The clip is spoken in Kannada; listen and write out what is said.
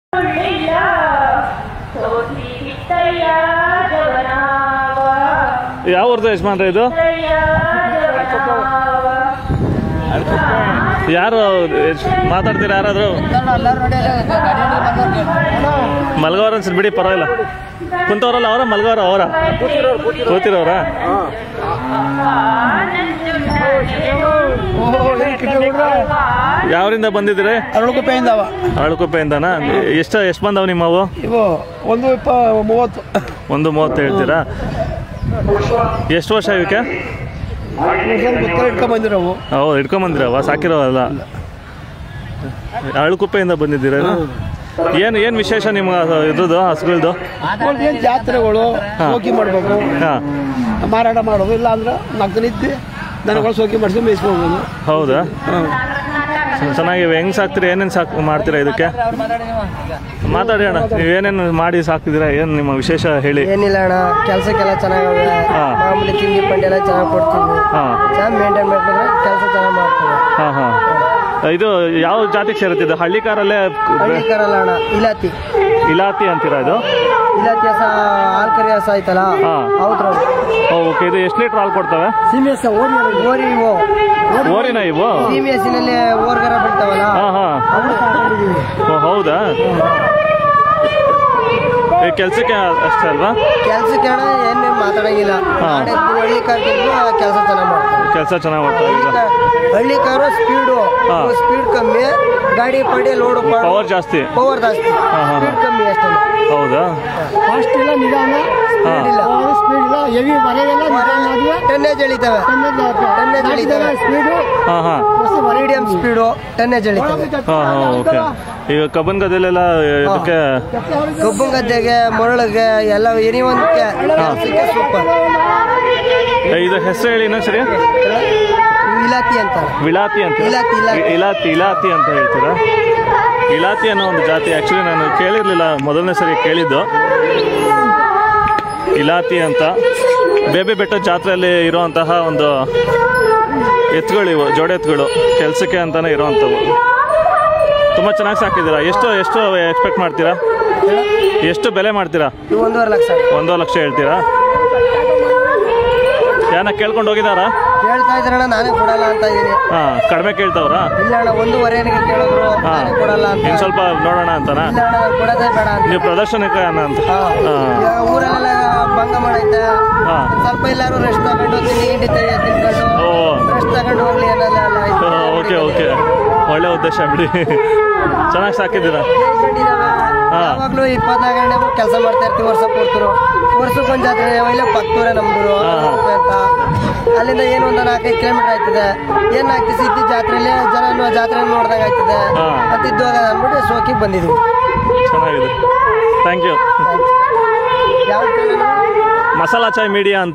ಸುಳ್ಳಿಲ್ಲ ಸೋಸಿ ಬಿಟ್ಟಯ್ಯ ಜವನಾವ ಯಾವ ಊರ್ದು ಯಜಮಾನ್ರೆ ಇದು ಬಿಟ್ಟಯ್ಯ ಜವನಾವ ಯಾರು ಯಜ್- ಮಾತಾಡ್ತೀರಾ ಯಾರಾದ್ರು ಮಲ್ಗವ್ರ ಅನ್ಸಲ್ ಬಿಡಿ ಪರವಾಗಿಲ್ಲ ಕುಂತವ್ರಲ್ಲ ಅವರ ಮಲ್ಗವ್ರ ಅವರ ಕೂತಿರೋರ ಯಾವರಿಂದ ಬಂದಿದ್ದೀರಿ ಅರಳುಕುಪ್ಪೆಯಿಂದವ ಅರಳುಕುಪ್ಪೆಯಿಂದನಾ ಎಷ್ಟು ಎಷ್ಟು ಬಂದವು ನಿಮ್ಮವು ಇವು ಒಂದು ಇಪ್ಪ ಮೂವತ್ತು ಒಂದು ಮೂವತ್ತು ಹೇಳ್ತೀರಾ ಎಷ್ಟು ವರ್ಷ ಇವಕ್ಕೆ ಗೊತ್ತಲ್ಲ ಇಟ್ಕೊಂಡ್ ಬಂದಿರೋವು ಹೌದು ಇಟ್ಕೊಂಬಂದಿರವ ಸಾಕಿರೋವಲ್ಲ ಅರಳುಕುಪ್ಪೆಯಿಂದ ಬಂದಿದ್ದೀರಾ ಏನು ಏನು ವಿಶೇಷ ನಿಮ್ಮ ಇದ್ರದ್ದು ಹಸುಗಳದ್ದು ಏನ್ ಜಾತ್ರೆಗಳು ಸೋಕಿ ಮಾಡಬೇಕು ಹಾಂ ಮಾರಾಟ ಮಾಡೋದು ಇಲ್ಲ ಅಂದ್ರೆ ನಗ್ನಿದ್ದು ದನಗಳು ಸೋಕಿ ಮಾಡಿಸಿ ಮೇಯಿಸ್ಕೋಬೋದು ಹೌದಾ ಹ್ಮ್. ಚೆನ್ನಾಗಿವೆ ಹೆಂಗ್ ಸಾಕ್ತೀರಾ ಏನೇನು ಸಾಕು ಮಾಡ್ತೀರಾ ಇದಕ್ಕೆ ಮಾತಾಡಿ ಅಣ್ಣ ನೀವೇನೇನು ಮಾಡಿ ಸಾಕ್ತಿದ್ದೀರಾ ಏನು ನಿಮ್ಮ ವಿಶೇಷ ಹೇಳಿ ಏನಿಲ್ಲ ಅಣ್ಣ ಕೆಲ್ಸಕ್ಕೆಲ್ಲ ಚೆನ್ನಾಗವೆ ಹಾ. ಮಾಮೂಲಿ ತಿಂಡಿ ಪಂಡಿ ಎಲ್ಲ ಚೆನ್ನಾಗಿ ಕೊಡ್ತೀವಿ ಹಾಂ ಚೆನ್ನಾಗಿ ಮೇಂಟೈನ್ ಮಾಡ್ಕೊಂಡ್ರೆ ಕೆಲಸ ಚೆನ್ನಾಗಿ ಮಾಡ್ತೀವಿ ಹಾಂ ಹಾಂ ಇದು ಯಾವ ಜಾತಿಗೆ ಸೇರುತ್ತೆ ಇದು ಹಳ್ಳಿ ಕಾರಲ್ಲೇ ಹಳ್ಳಿ ಕರಲ್ಲ ಅಣ್ಣ ಇಲಾತಿ ಇಲಾತಿ ಅಂತೀರಾ ಇದು ಇಲಾತಿ ಹಸ ಹಾಲ್ ಕರಿ ಹಸ ಐತಲ್ಲ ಹಾ. ಹೌದ್ರವು ಓಕೆ ಇದು ಎಷ್ಟು ಲೀಟ್ರ್ ಹಾಲು ಕೊಡ್ತವೆ ಸೀಮೆಸ್ ಓರಿ ಇವು ಓರಿನ ಇವು ಸೀಮೆಸಿನಲ್ಲಿ ಓರ್ಗರ ಬಿಡ್ತಾವಲ್ಲ ಹಾಂ ಹಾಂ ಅವ್ರು ಸಾಕೊಂಡಿದೀವಿ ಓ ಹೌದಾ ಈ ಕೆಲಸಕ್ಕೆ ಅಷ್ಟೇ ಅಲ್ವಾ ಕೆಲ್ಸಕ್ಕೆ ಅಣ್ಣ ಏನು ಮಾತಾಡಂಗಿಲ್ಲ ಹಾ. ನಾಳೆ ಹಳ್ಳಿ ಕಾರ್ ಕೆಲಸ ಚೆನ್ನಾಗಿ ಮಾಡ್ತೀವಿ ಕೆಲಸ ಚೆನ್ನಾಗಿ ಮಾಡ್ತಾರೆ ಹಳ್ಳಿ ಈಗ ಕಾರ್- ಹಳ್ಳಿ ಕಾರು ಸ್ಪೀಡು ಹಾ. ಸ್ಪೀಡ್ ಕಮ್ಮಿ ಗಾಡಿ ಪಡಿ ಲೋಡು ಪವರ್ ಜಾಸ್ತಿ ಪವರ್ ಜಾಸ್ತಿ ಹಾ, ಹಾ. ಸ್ಪೀಡ್ ಕಮ್ಮಿ ಅಷ್ಟೇ ಹೌದಾ ಫಾಸ್ಟ್ ಇಲ್ಲ ನಿಧಾನ ಹಾಂ ಇಲ್ಲ ಸ್ಪೀಡ್ ಇಲ್ಲ ಹೆವಿ ಮನೆಗೆಲ್ಲ ನಿಧಾನ ಆದ್ವಿ ಟನ್ನೇಜ್ ಎಳಿತವೆ ಟನ್ನೇಜ್ ಎಳಿತವೆ ಸ್ಪೀಡು ಹಾಂ ಹಾಂ ಮೀಡಿಯಂ ಸ್ಪೀಡು ಟನ್ನೇಜ್ ಎಳಿತವೆ ಹಾಂ ಹಾಂ ಓಕೆ ಈಗ ಕಬ್ಬನ್ ಗದ್ದೆಲೆಲ್ಲ ಇದಕ್ಕೆ ಕಬ್ಬು ಗದ್ದೆಗೆ ಮರಳಿಗೆ ಎಲ್ಲ ಎನಿ ಒಂದಕ್ಕೆ ಕೆಲಸಕ್ಕೆ ಸೂಪರ್ ಇದು ಹೆಸರು ಹೇಳಿ ಇನ್ನೊಂದು ಸರಿ ಇಲಾತಿ ಅಂತಾರೆ ವಿಲಾತಿ ಅಂತ ಇಲಾತಿ, ಇಲಾತಿ. ಇಲಾತಿ ಇಲಾತಿ ಅಂತ ಹೇಳ್ತೀರಾ ಇಲಾತಿ ಅನ್ನೋ ಒಂದು ಜಾತಿ ಆ್ಯಕ್ಚುಲಿ ನಾನು ಕೇಳಿರಲಿಲ್ಲ ಮೊದಲನೇ ಸರಿ ಕೇಳಿದ್ದು ಇಲಾತಿ ಅಂತ ಬೇಬೆ ಬೆಟ್ಟ ಜಾತ್ರೆಯಲ್ಲಿ ಇರುವಂತಹ ಒಂದು ಎತ್ತುಗಳು ಇವು ಜೋಡಿ ಎತ್ತುಗಳು ಕೆಲಸಕ್ಕೆ ಅಂತಾನೆ ಇರುವಂಥವು ತುಂಬ ಚೆನ್ನಾಗಿ ಸಾಕಿದ್ದೀರಾ ಎಷ್ಟು ಎಷ್ಟು ಎಕ್ಸ್ಪೆಕ್ಟ್ ಮಾಡ್ತೀರಾ ಎಷ್ಟು ಬೆಲೆ ಮಾಡ್ತೀರಾ ಇವು ಒಂದೂವರೆ ಲಕ್ಷ ಒಂದೂವರೆ ಲಕ್ಷ ಹೇಳ್ತೀರಾ ಯಾನ ಕೇಳ್ಕೊಂಡು ಹೋಗಿದಾರಾ ಹೇಳ್ತಾ ಇದ್ರಣ್ಣ ನಾನೇ ಕೊಡಲ್ಲ ಅಂತ ಇದೀನಿ ಹಾಂ ಕಡಿಮೆ ಕೇಳ್ತಾವ್ರಾ ಇಲ್ಲ ಅಣ್ಣ ಒಂದೂವರೆಗೆ ಕೇಳಿದ್ರು ಹಾ. ನಾನೇ ಕೊಡಲ್ಲ ಅಂತ ಇನ್ನು ಸ್ವಲ್ಪ ನೋಡೋಣ ಅಂತನಾ ಇಲ್ಲ ಅಣ್ಣ ನಾನ್ ಕೊಡೋದೇ ಬೇಡ ಅಂತ ನೀವು ಪ್ರದರ್ಶನಕ್ಕೆ ಅನ್ನ ಅಂತ ಹಾ. ಹಾಂ ಇವಾಗ ಊರಲ್ಲೆಲ್ಲ ಭಂಗ ಮಾಡೈತೆ ಹಾ. ಒಂದ್ ಸ್ವಲ್ಪ ಎಲ್ಲಾರು ರೆಸ್ಟ್ ತಗೊಂಡು ತಿಂಡಿ ಗಿಂಡಿ ತೆ- ತಿನ್ಕೊಂಡು ಓ ರೆಸ್ಟ್ ತಗೊಂಡು ಹೋಗ್ಲಿ ಅನ್ನೋದೆಲ್ಲ ಐತೆ. ಓಕೆ ಓಕೆ ಒಳ್ಳೆ ಉದ್ದೇಶ ಬಿಡಿ ಚೆನ್ನಾಗಿ ಸಾಕಿದ್ದೀರಾ ಹೇಳ್ಕೊಂಡಿದಾವೆ. ಹಾ. ಯಾವಾಗ್ಲೂ ಇಪ್ಪತ್ನಾಲ್ಕು ಗಂಟೆ ಕೆಲಸ ಮಾಡ್ತಾ ಇರ್ತೀವಿ ವರ್ಷ ಪೂರ್ತರು ವರ್ಷಕ್ಕೊಂದ್ ಜಾತ್ರೆ ಇಲ್ಲ ಪಕ್ಕೂರೇ ನಮ್ದು ಹಾ. ಅಂತ ಅಲ್ಲಿಂದ ಏನು ಒಂದು ನಾಲ್ಕೈದು ಕಿಲೋಮೀಟರ್ ಆಯ್ತದೆ ಏನ್ ಆಗ್ತಿದೆ ಇದ್ದ ಜಾತ್ರೆಯಲ್ಲಿ ಜನ ಜಾತ್ರೆ ನೋಡ್ದಂಗ ಆಯ್ತದೆ ಹಾ. ಅಂತ ಇದ್ದಾಗ ಅಂದ್ಬಿಟ್ಟು ಸೋಕಿ ಬಂದಿದ್ವಿ ಚೆನ್ನಾಗಿದೆ ಥ್ಯಾಂಕ್ ಯು ಯಾವ ಮಸಾಲಾ ಚಾಯ್ ಮೀಡಿಯಾ ಅಂತ